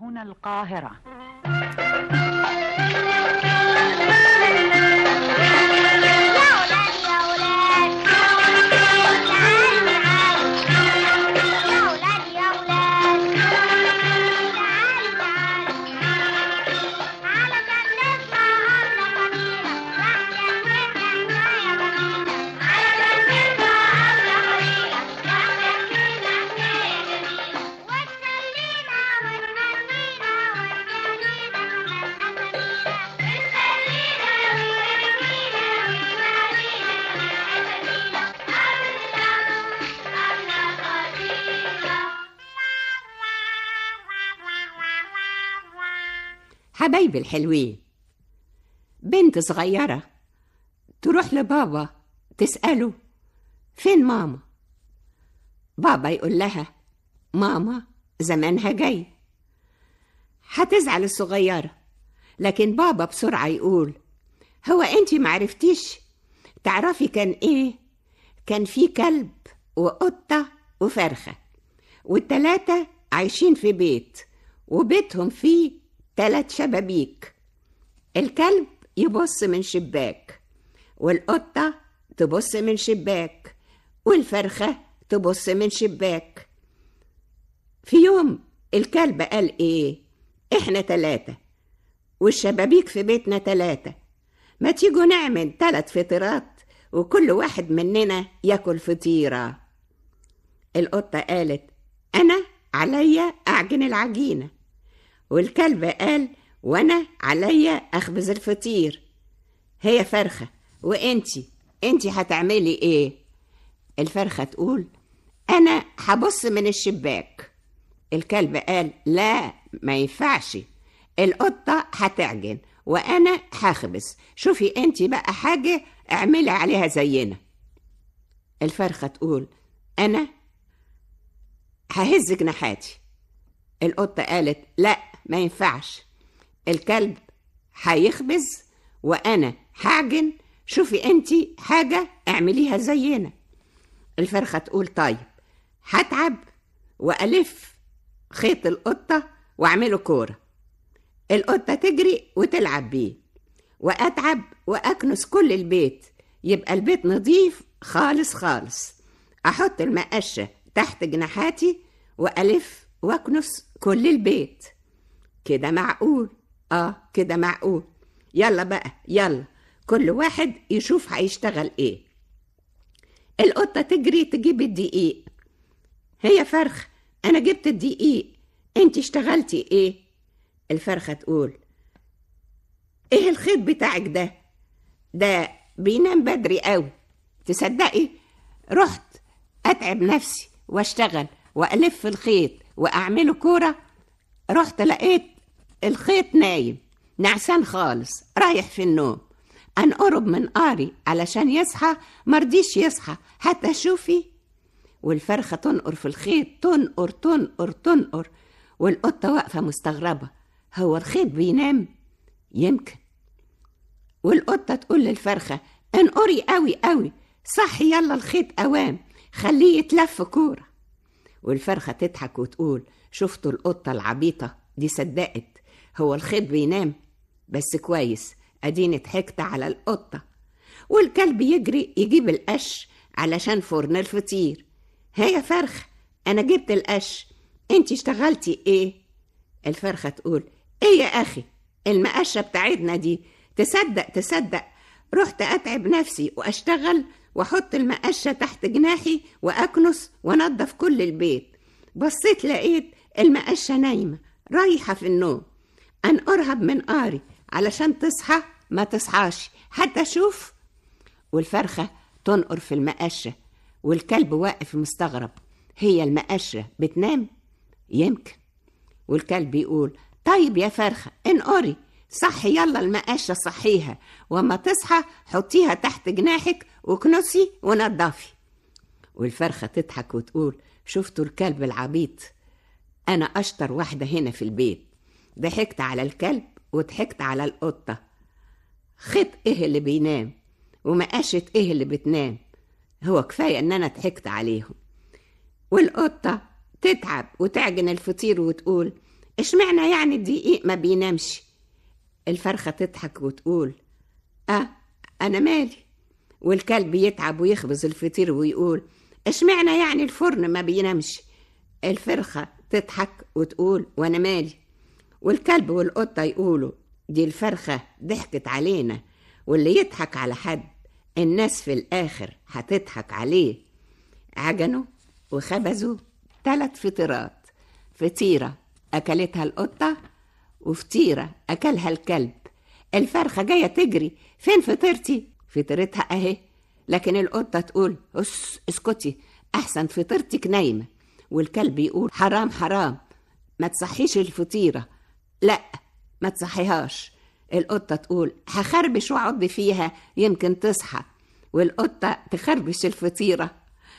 هنا القاهرة حبايبي الحلوين بنت صغيرة تروح لبابا تسأله فين ماما بابا يقول لها ماما زمانها جاي هتزعل الصغيرة لكن بابا بسرعة يقول هو انتي معرفتيش تعرفي كان ايه كان في كلب وقطة وفرخة والتلاتة عايشين في بيت وبيتهم فيه تلات شبابيك الكلب يبص من شباك والقطة تبص من شباك والفرخة تبص من شباك في يوم الكلب قال ايه احنا تلاتة والشبابيك في بيتنا تلاتة ما تيجوا نعمل تلات فطيرات وكل واحد مننا ياكل فطيرة القطة قالت أنا عليا أعجن العجينة والكلب قال وأنا عليا أخبز الفطير هي فرخة وإنتي إنتي هتعملي إيه الفرخة تقول أنا هبص من الشباك الكلب قال لا ما ينفعش القطة هتعجن وأنا هخبز شوفي أنت بقى حاجة اعملي عليها زينا الفرخة تقول أنا ههز جناحاتي القطة قالت لا ما ينفعش الكلب هيخبز وأنا هعجن شوفي أنت حاجة اعمليها زينا الفرخة تقول طيب هتعب وألف خيط القطة وأعمله كورة القطة تجري وتلعب بيه وأتعب وأكنس كل البيت يبقى البيت نظيف خالص خالص أحط المقشة تحت جناحاتي وألف وأكنس كل البيت كده معقول آه كده معقول يلا بقى يلا كل واحد يشوف هيشتغل إيه القطة تجري تجيب الدقيق هي فرخ أنا جبت الدقيق أنت اشتغلتي إيه الفرخة تقول إيه الخيط بتاعك ده ده بينام بدري قوي تصدقي رحت أتعب نفسي واشتغل وألف الخيط وأعمله كورة رحت لقيت الخيط نايم نعسان خالص رايح في النوم أنقرب من قاري علشان يصحى مرضيش يصحى حتى شوفي والفرخة تنقر في الخيط تنقر تنقر تنقر والقطة واقفة مستغربة هو الخيط بينام يمكن والقطة تقول للفرخة انقري قوي قوي صح يلا الخيط أوام خليه يتلف كورة والفرخة تضحك وتقول شفتوا القطة العبيطة دي صدقت هو الخيط بينام بس كويس أديني ضحكت على القطة والكلب يجري يجيب القش علشان فرن الفطير هي فرخ أنا جبت القش انت اشتغلتي ايه الفرخة تقول ايه يا أخي المقشة بتاعتنا دي تصدق تصدق رحت أتعب نفسي وأشتغل وأحط المقشة تحت جناحي وأكنس وأنضف كل البيت بصيت لقيت المقشة نايمة رايحة في النوم أنقرها من قاري علشان تصحى ما تصحاش حتى أشوف والفرخة تنقر في المقشة والكلب واقف مستغرب هي المقشة بتنام يمكن والكلب يقول طيب يا فرخة انقري صحي يلا المقشة صحيها وما تصحى حطيها تحت جناحك وكنسي ونضفي والفرخة تضحك وتقول شفتوا الكلب العبيط أنا أشطر واحدة هنا في البيت ضحكت على الكلب وضحكت على القطة خيط إيه اللي بينام ومقاشة إيه اللي بتنام هو كفاية إن أنا ضحكت عليهم والقطة تتعب وتعجن الفطير وتقول اشمعنى يعني الدقيق ما بينامش الفرخة تضحك وتقول اه انا مالي والكلب يتعب ويخبز الفطير ويقول اشمعنى يعني الفرن ما بينامش الفرخة تضحك وتقول وانا مالي والكلب والقطة يقولوا دي الفرخة ضحكت علينا واللي يضحك على حد الناس في الآخر هتضحك عليه عجنوا وخبزوا ثلاث فطيرات فطيرة أكلتها القطة وفطيرة أكلها الكلب الفرخة جاية تجري فين فطيرتي فطيرتها أهي لكن القطة تقول أس اسكتي أحسن فطيرتك نايمة والكلب يقول حرام حرام ما تصحيش الفطيرة لا ما تصحيهاش القطة تقول هخربش وأعض فيها يمكن تصحى والقطة تخربش الفطيرة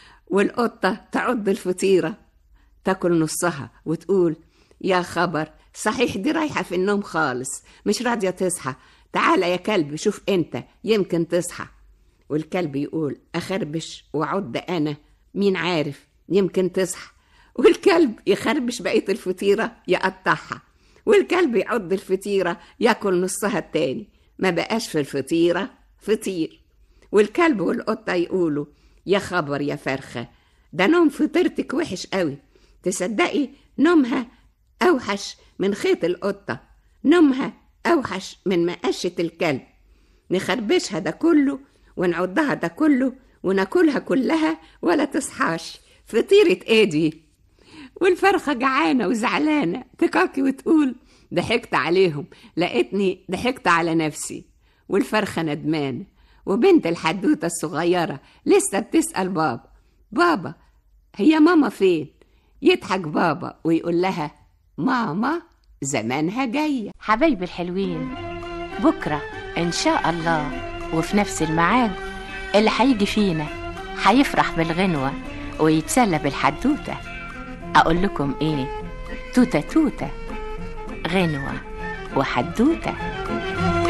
والقطة تعض الفطيرة تاكل نصها وتقول يا خبر صحيح دي رايحة في النوم خالص مش راضية تصحى تعالى يا كلب شوف انت يمكن تصحى والكلب يقول أخربش وأعض أنا مين عارف يمكن تصحى والكلب يخربش بقية الفطيرة يقطعها والكلب يعض الفطيرة ياكل نصها التاني ما بقاش في الفطيرة فطير والكلب والقطة يقولوا يا خبر يا فرخة ده نوم فطيرتك وحش قوي تصدقي نومها أوحش من خيط القطة نومها أوحش من مقشة الكلب نخربشها ده كله ونعضها ده كله وناكلها كلها ولا تصحاش فطيرة ايه دي والفرخة جعانة وزعلانة تكاكي وتقول ضحكت عليهم لقيتني ضحكت على نفسي والفرخة ندمانة وبنت الحدوتة الصغيرة لسه بتسأل بابا بابا هي ماما فين يضحك بابا ويقول لها ماما زمانها جاية حبايبي الحلوين بكرة إن شاء الله وفي نفس الميعاد اللي هيجي فينا هيفرح بالغنوة ويتسلى بالحدوتة أقول لكم إيه توتة توتة غنوة وحدوتة